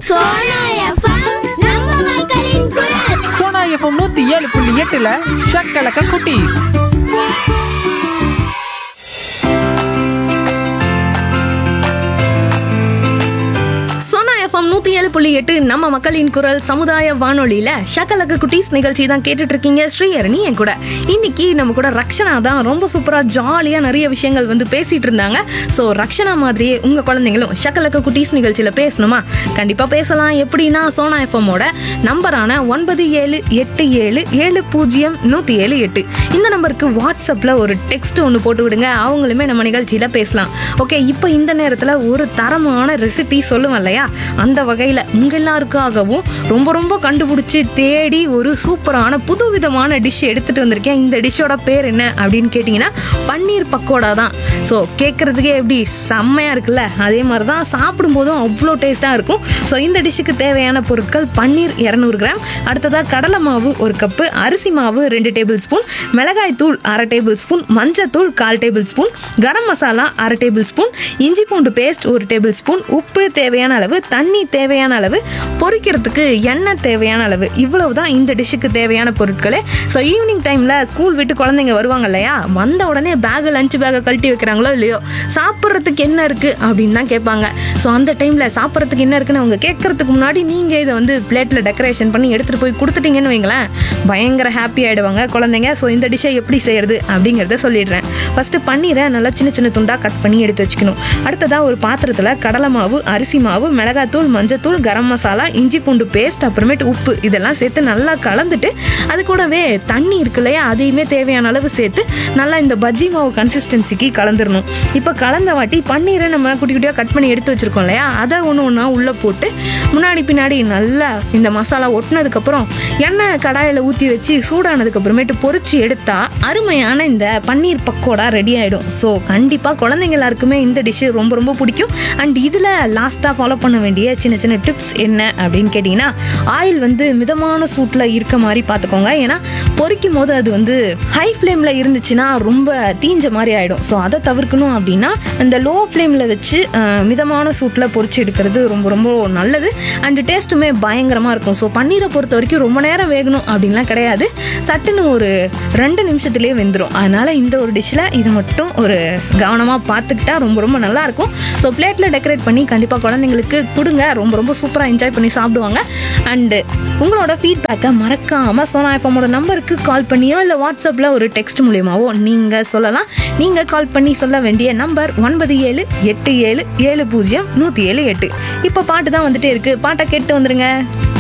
Sona FM நம்ம மக்களின் குரல் சோனா எஃப்எம் நூத்தி ஏழு புள்ளி எட்டுல ஷக்கலக்க குட்டி சோனா எஃப்எம் நூத்தி ஏழு புள்ளி எட்டு நம்ம மக்களின் குரல் சமுதாய வானொலியில ஷக்கலக்கு குட்டீஸ் நிகழ்ச்சி தான் கேட்டுட்டு இருக்கீங்க ஸ்ரீஹரணி என் கூட இன்னைக்கு நம்ம கூட ரக்ஷனா தான் ரொம்ப சூப்பரா ஜாலியா நிறைய விஷயங்கள் வந்து பேசிட்டு இருந்தாங்க ஸோ ரக்ஷனா மாதிரியே உங்க குழந்தைங்களும் ஷக்கலக்கு குட்டீஸ் நிகழ்ச்சியில பேசணுமா கண்டிப்பா பேசலாம் எப்படின்னா சோனா எஃப்எம்மோட நம்பரான ஒன்பது ஏழு எட்டு ஏழு ஏழு பூஜ்ஜியம் நூத்தி ஏழு எட்டு இந்த நம்பருக்கு வாட்ஸ்அப்ல ஒரு டெக்ஸ்ட் ஒன்று போட்டு விடுங்க அவங்களுமே நம்ம நிகழ்ச்சியில பேசலாம் ஓகே இப்போ இந்த நேரத்தில் ஒரு தரமான ரெசிபி சொல்லுவேன் இல்லையா அந்த வகையில் உங்க எல்லாருக்காகவும் ரொம்ப ரொம்ப கண்டுபிடிச்சி தேடி ஒரு சூப்பரான புதுவிதமான டிஷ் எடுத்துட்டு வந்திருக்கேன் இந்த டிஷ்ஷோட பேர் என்ன அப்படின்னு கேட்டிங்கன்னா பன்னீர் பக்கோடா தான் ஸோ கேட்குறதுக்கே எப்படி செம்மையாக இருக்குல்ல அதே மாதிரி தான் சாப்பிடும்போதும் அவ்வளோ டேஸ்ட்டாக இருக்கும் ஸோ இந்த டிஷ்ஷுக்கு தேவையான பொருட்கள் பன்னீர் இரநூறு கிராம் அடுத்ததாக கடலை மாவு ஒரு கப்பு அரிசி மாவு ரெண்டு டேபிள் ஸ்பூன் மிளகாய் தூள் அரை டேபிள் ஸ்பூன் மஞ்சத்தூள் கால் டேபிள் ஸ்பூன் கரம் மசாலா அரை டேபிள் ஸ்பூன் இஞ்சி பூண்டு பேஸ்ட் ஒரு டேபிள் ஸ்பூன் உப்பு தேவையான அளவு தண்ணி தேவையான அளவு பொரிக்கிறதுக்கு எண்ணெய் தேவையான அளவு இவ்வளவு தான் இந்த டிஷ்ஷுக்கு தேவையான பொருட்களே ஸோ ஈவினிங் டைமில் ஸ்கூல் விட்டு குழந்தைங்க வருவாங்க இல்லையா வந்த உடனே பேகு லஞ்ச் பேக்கை கழட்டி வைக்கிறாங்களோ இல்லையோ சாப்பிட்றதுக்கு என்ன இருக்குது அப்படின்னு தான் கேட்பாங்க ஸோ அந்த டைமில் சாப்பிட்றதுக்கு என்ன இருக்குன்னு அவங்க கேட்கறதுக்கு முன்னாடி நீங்கள் இதை வந்து பிளேட்டில் டெக்கரேஷன் பண்ணி எடுத்துகிட்டு போய் கொடுத்துட்டீங்கன்னு வைங்களேன் பயங்கர ஹாப்பி ஆகிடுவாங்க குழந்தைங்க ஸோ இந்த டிஷ்ஷை எப்படி செய்யறது அப்படிங்கிறத சொல்லிடுறேன் ஃபஸ்ட்டு பன்னீரை நல்லா சின்ன சின்ன துண்டாக கட் பண்ணி எடுத்து வச்சுக்கணும் அடுத்ததாக ஒரு பாத்திரத்தில் கடலை மாவு அரிசி மாவு மிளகாத்தூள் மஞ்சத்தூள் கரம் மசாலா இஞ்சி பூண்டு பேஸ்ட் அப்புறமேட்டு உப்பு இதெல்லாம் சேர்த்து நல்லா கலந்துட்டு அது கூடவே தண்ணி இருக்கு இல்லையா அதையுமே தேவையான அளவு சேர்த்து நல்லா இந்த பஜ்ஜி மாவு கன்சிஸ்டன்சிக்கு கலந்துடணும் இப்போ கலந்த வாட்டி பன்னீரை நம்ம குட்டி குட்டியாக கட் பண்ணி எடுத்து வச்சிருக்கோம் இல்லையா அதை ஒன்று ஒன்றா உள்ளே போட்டு முன்னாடி பின்னாடி நல்லா இந்த மசாலா ஒட்டினதுக்கப்புறம் எண்ணெய் கடாயில் ஊற்றி வச்சு சூடானதுக்கு அப்புறமேட்டு பொரிச்சு எடுத்தா அருமையான இந்த பன்னீர் பக்கோடா ரெடி ஆகிடும் ஸோ கண்டிப்பாக குழந்தைங்க எல்லாருக்குமே இந்த டிஷ்ஷு ரொம்ப ரொம்ப பிடிக்கும் அண்ட் இதில் லாஸ்ட்டாக ஃபாலோ பண்ண வேண்டிய சின்ன சின்ன டிப்ஸ் என்ன அப்படின்னு கேட்டிங்கன்னா ஆயில் வந்து மிதமான சூட்டில் இருக்க மாதிரி பார்த்துக்கோங்க ஏன்னா பொரிக்கும் போது அது வந்து ஹை ஃப்ளேமில் இருந்துச்சுன்னா ரொம்ப தீஞ்ச மாதிரி ஆகிடும் ஸோ அதை தவிர்க்கணும் அப்படின்னா இந்த லோ ஃப்ளேமில் வச்சு அஹ், மிதமான சூட்டில் பொரிச்சு எடுக்கிறது ரொம்ப ரொம்ப நல்லது அண்ட் டேஸ்ட்டுமே பயங்கரமாக இருக்கும் ஸோ பன்னீரை பொறுத்த வரைக்கும் ரொம்ப நேரம் வேகணும் அப்படின்லாம் கிடையாது சட்டுன்னு ஒரு ரெண்டு நிமிஷத்துலேயே வெந்துடும் அதனால் இந்த ஒரு டிஷ்ஷில் இது மட்டும் ஒரு கவனமாக பார்த்துக்கிட்டா ரொம்ப ரொம்ப நல்லாயிருக்கும் ஸோ பிளேட்டில் டெக்கரேட் பண்ணி கண்டிப்பாக குழந்தைங்களுக்கு கொடுங்க ரொம்ப ரொம்ப சூப்பராக என்ஜாய் பண்ணி சாப்பிடுவாங்க அண்டு உங்களோட ஃபீட்பேக்கை மறக்காமல் சோனா எஃப்எம்மோட நம்பருக்கு கால் பண்ணியோ இல்லை வாட்ஸ்அப்பில் ஒரு டெக்ஸ்ட் மூலியமாவோ நீங்கள் சொல்லலாம் நீங்கள் கால் பண்ணி சொல்ல வேண்டிய நம்பர் ஒன்பது ஏழு எட்டு ஏழு ஏழு பூஜ்ஜியம் நூற்றி ஏழு எட்டு இப்போ பாட்டு தான் வந்துட்டே இருக்குது பாட்டை கேட்டு வந்துருங்க